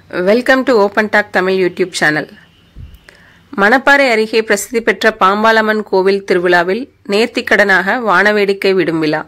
welcome to open talk Tamil YouTube channel Manapparai அருகே பிரசித்தி பெற்ற பாம்பாலம்மன் கோவில் திருவிழாவில் நேர்த்திக்கடனாக வானவேடிக்கை விடும் விழா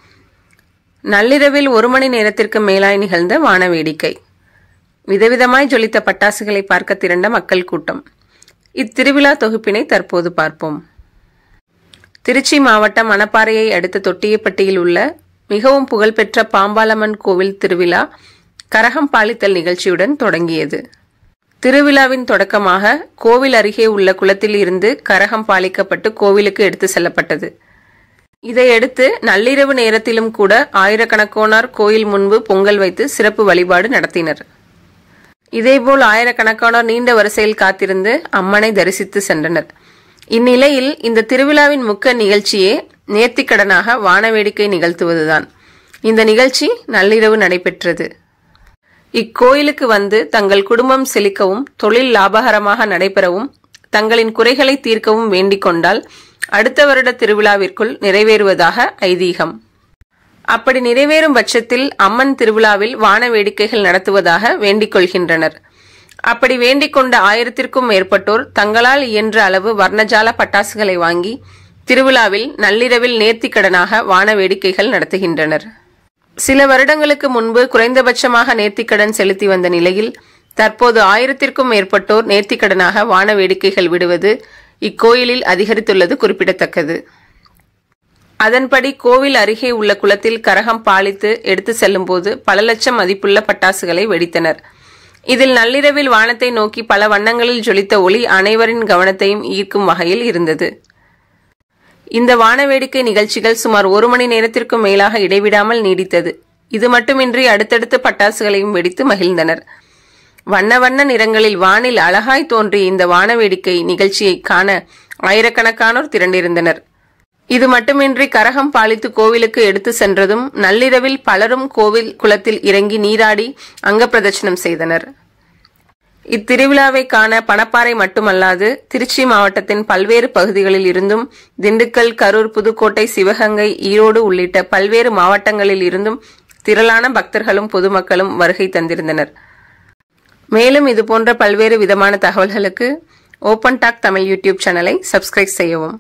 நள்ளிரவில் ஒரு மணி நேரத்திற்கு மேலாய் நிகழ்ந்த வானவேடிக்கை விதவிதமாய் ஜொலித்த பட்டாசுகளை பார்க்க திரண்ட மக்கள் கூட்டம் இத்திருவிழா தொகுப்பினை தற்போது பார்ப்போம் திருச்சி மாவட்டம் மணப்பாறையை அடுத்த தொட்டியப்பட்டியில் உள்ள மிகவும் புகழ்பெற்ற பாம்பாலம்மன் கோவில் திருவிழா கரகம் பாலித்தல் நிகழ்ச்சியுடன் தொடங்கியது திருவிழாவின் தொடக்கமாக கோவில் அருகே உள்ள குளத்தில் இருந்து கரகம் பாலிக்கப்பட்டு கோவிலுக்கு எடுத்து செல்லப்பட்டது இதையடுத்து நள்ளிரவு நேரத்திலும் கூட ஆயிரக்கணக்கானோர் கோயில் முன்பு பொங்கல் வைத்து சிறப்பு வழிபாடு நடத்தினர் இதேபோல் ஆயிரக்கணக்கானோர் நீண்ட வரிசையில் காத்திருந்து அம்மனை தரிசித்து சென்றனர் இந்நிலையில் இந்த திருவிழாவின் முக்கிய நிகழ்ச்சியே நேர்த்திக்கடனாக வானவேடிக்கை நிகழ்த்துவதுதான் இந்த நிகழ்ச்சி நள்ளிரவு நடைபெற்றது இக்கோயிலுக்கு வந்து தங்கள் குடும்பம் செழிக்கவும் தொழில் லாபகரமாக நடைபெறவும் தங்களின் குறைகளை தீர்க்கவும் வேண்டிக் கொண்டால் அடுத்த வருட திருவிழாவிற்குள் நிறைவேறுவதாக ஐதீகம் அப்படி நிறைவேறும் பட்சத்தில் அம்மன் திருவிழாவில் வான வேடிக்கைகள் நடத்துவதாக வேண்டிக் கொள்கின்றனர் அப்படி வேண்டிக் கொண்ட ஆயிரத்திற்கும் மேற்பட்டோர் தங்களால் இயன்ற அளவு வர்ணஜால பட்டாசுகளை வாங்கி திருவிழாவில் நள்ளிரவில் நேர்த்திக்கடனாக வான வேடிக்கைகள் நடத்துகின்றனர் சில வருடங்களுக்கு முன்பு குறைந்தபட்சமாக நேர்த்திக்கடன் செலுத்தி வந்த நிலையில் தற்போது ஆயிரத்திற்கும் மேற்பட்டோர் நேர்த்திக்கடனாக வான வேடிக்கைகள் விடுவது இக்கோயிலில் அதிகரித்துள்ளது குறிப்பிடத்தக்கது அதன்படி கோவில் அருகே உள்ள குளத்தில் கரகம் பாலித்து எடுத்து செல்லும்போது பல லட்சம் மதிப்புள்ள பட்டாசுகளை வெடித்தனர் இதில் நள்ளிரவில் வானத்தை நோக்கி பல வண்ணங்களில் ஜொலித்த ஒளி அனைவரின் கவனத்தையும் ஈர்க்கும் வகையில் இருந்தது இந்த வானவேடிக்கை நிகழ்ச்சிகள் சுமார் ஒரு மணி நேரத்திற்கும் மேலாக இடைவிடாமல் நீடித்தது இது மட்டுமின்றி அடுத்தடுத்து பட்டாசுகளையும் வெடித்து மகிழ்ந்தனர் வண்ண வண்ண நிறங்களில் வானில் அழகாய் தோன்றிய இந்த வானவேடிக்கை நிகழ்ச்சியை காண ஆயிரக்கணக்கானோர் திரண்டிருந்தனர் இது மட்டுமின்றி கரகம் பாலித்து கோவிலுக்கு எடுத்து சென்றதும் நள்ளிரவில் பலரும் கோவில் குளத்தில் இறங்கி நீராடி அங்க பிரதட்சணம் செய்தனர் இத்திருவிழாவை காண பணப்பாறை மட்டுமல்லாது திருச்சி மாவட்டத்தின் பல்வேறு பகுதிகளில் இருந்தும் திண்டுக்கல் கரூர் புதுக்கோட்டை சிவகங்கை ஈரோடு உள்ளிட்ட பல்வேறு மாவட்டங்களில் இருந்தும் திரளான பக்தர்களும் பொதுமக்களும் வருகை தந்திருந்தனர் மேலும் இது போன்ற பல்வேறு விதமான தகவல்களுக்கு ஓப்பன் டாக் தமிழ் யூடியூப் சேனலை சப்ஸ்கிரைப் செய்யவும்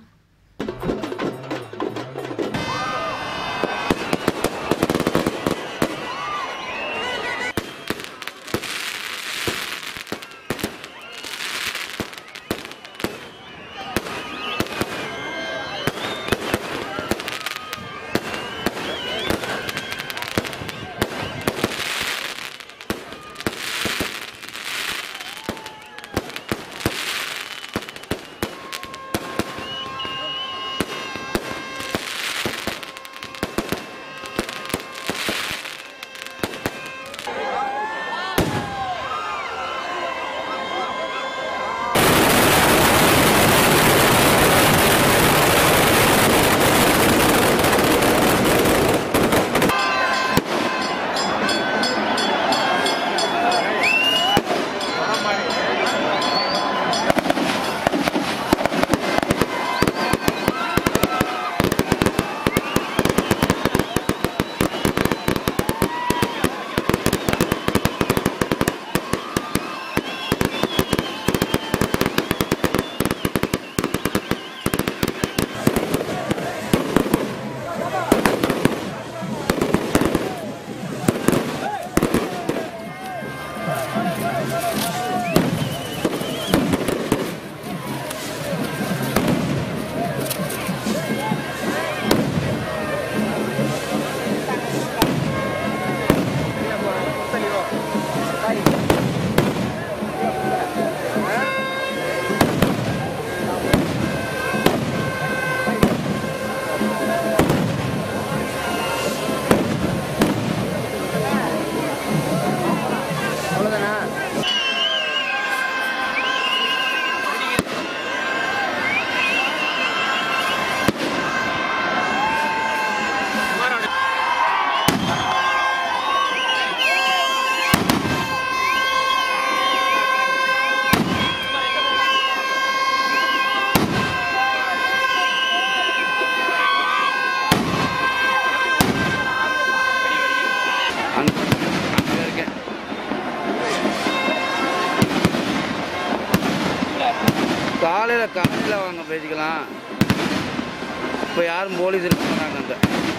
கம்பெனியில் வாங்க பேசிக்கலாம் இப்போ யாரும் போலீஸ் இருக்க மாட்டாங்க அங்கே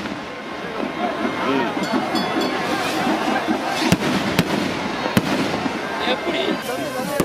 ம் எப்படி